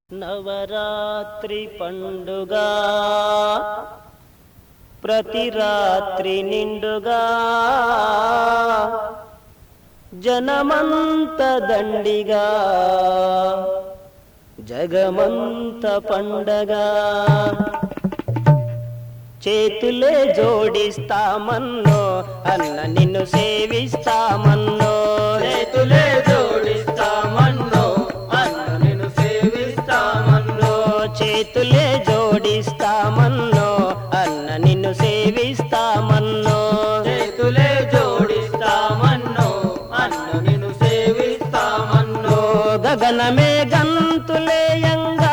నవరాత్రి పండుగ ప్రతి రాత్రి నిండుగా జనమంత దండిగా జగమంత పండగ చేతులే జోడిస్తామన్నో అన్న నిన్ను సేవిస్తామన్నో చేతులే జోడిస్తామన్నో అన్న నిన్ను సేవిస్తామన్నో చేతులే జోడిస్తామన్నో అన్న నిన్ను సేవిస్తామన్నో చేతులే జోడిస్తామన్నో అన్న నిన్ను సేవిస్తామన్నో గగనమే గంతులేయంగా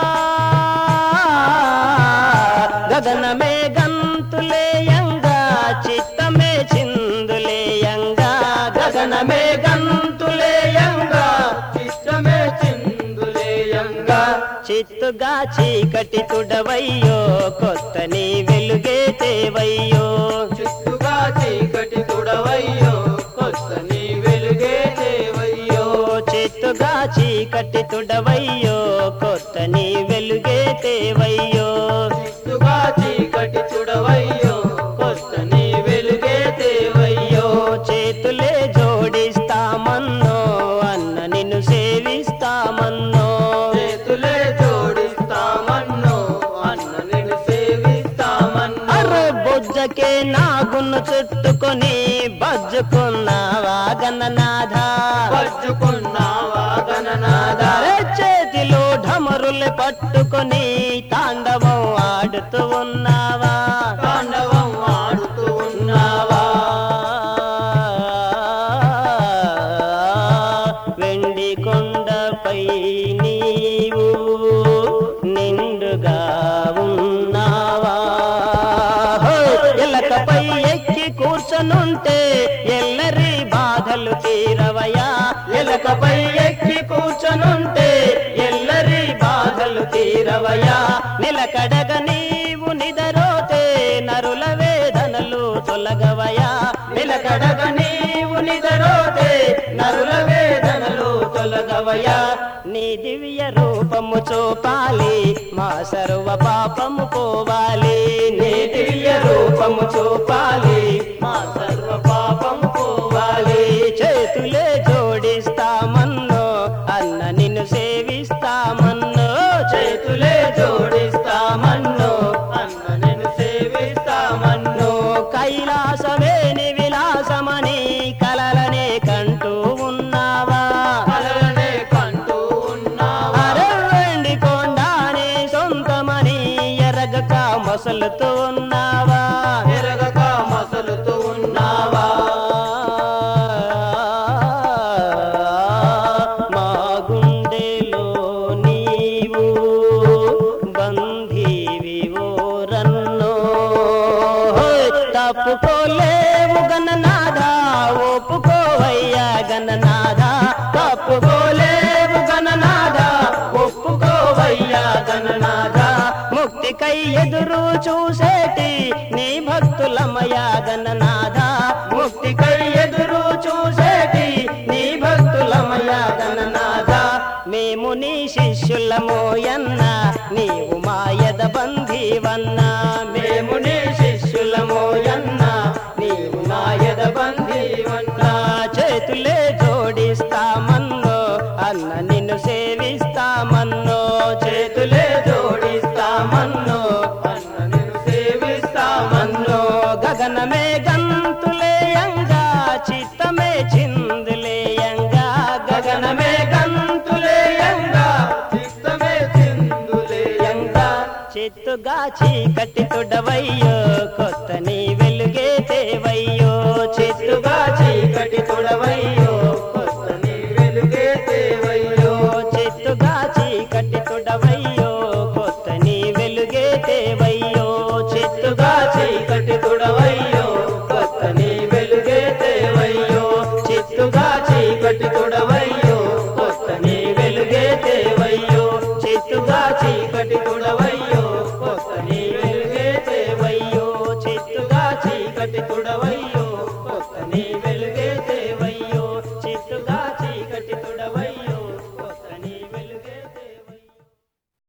గగనమే గంతులేయంగా చిత్తమే చిందులేయంగా గగనమే గంతులేయంగా చిత్తమే చిందులేయంగా చిత్తుగా చీకటి తుడవయ్యో కొత్త నీ వెలుగే తేవయ్యో చిత్తుగా చీకటి తుడవయ్యో కొత్త నీ వెలుగే దేవయ్యో చిత్తుగా చీకటి తుడవయ్యో కొత్త నీ వెలుగే తేవయ్యో చిత్తుగా చీకటి తుడవయ్యో కొత్త నీ వెలుగే దేవయ్యో చేతులే జోడిస్తామన్నో అన్న నిన్ను సేవిస్తామన్నో చేతులే జోడిస్తామన్నో అన్న నిన్ను సేవిస్తామన్నో అర్రె బొజ్జకే నాగును చుట్టుకొని బజ్జుకున్నావా గణనాథ పచ్చుకున్నావా గణనాథ అరే చేతిలో ఢమరులు పట్టుకొని తాండవం ఆడుతూ ఉన్నావా తాండవం ఆడుతూ ఉన్నావా వెండి కొండపై నీవు నిండుగా ఉన్నావా హో! ఎలకపై ఎక్కి కూర్చొనుంటే ఎల్లరి బాధలు తీరవయా ఎలకపై ఎక్కి కూర్చొనుంటే ఎల్లరి బాధలు తీరవయా నిలకడగ నీవు నిదరోతే నరుల వేదనలు తొలగవయా నిలకడగ నీవు నిదరోతే నరుల వేదనలు తొలగవయా నీ దివ్య రూపము చూపాలి మా సర్వ పాపము పోవాలి నీ దివ్య రూపము చూపాలి మా సర్వ పాపం పోవాలి చేతులే జోడిస్తామన్నో అన్న నిన్ను సేవిస్తామన్నో చేతులే జోడిస్తామన్నో అన్న నిన్ను సేవిస్తామన్నో కైలాసమేని విలాసమని కలలనే కంటూ ఉన్నావా కలలనే కంటూ ఉన్నావా అరవండి కొండానే సొంతమని ఎరగక మొసలుతూ ఉన్నావా ఎరగక మసలుతూ ఉన్నావా మా గుండెలో నీవు బంధీవి ఓరన్నో తప్పుకోలేవు గణనాథ ఒప్పుకోవయ్యా గణనాథ తప్పుకోలేవు గణనాథ ఒప్పుకోవయ్యా గణనాథ ముక్తికై ఎదురు చూసేటి నీ భక్తులమయా గణనాథ ముక్తికై ఎదురు చూసేటి నీ భక్తులమయ గణనాథ మేము నీ శిష్యులమోయన్న నీవు మాయద బంధీవన్నా మేము నీ శిష్యులమోయన్న నీవు నాయద బంధీవన్న చేతులే జోడిస్తామన్నో అన్న నిన్ను సేవిస్తామన్నో చేతులే జోడిస్తామన్నో అన్న నిన్ను సేవిస్తామన్నో గగనమే గంతులేయంగా చిత్తమే చిందులేయంగా గగనమే గంతులేయంగా చిత్తమే చిందులేయంగా చిత్తుగా చీకటి తుడవయ్యో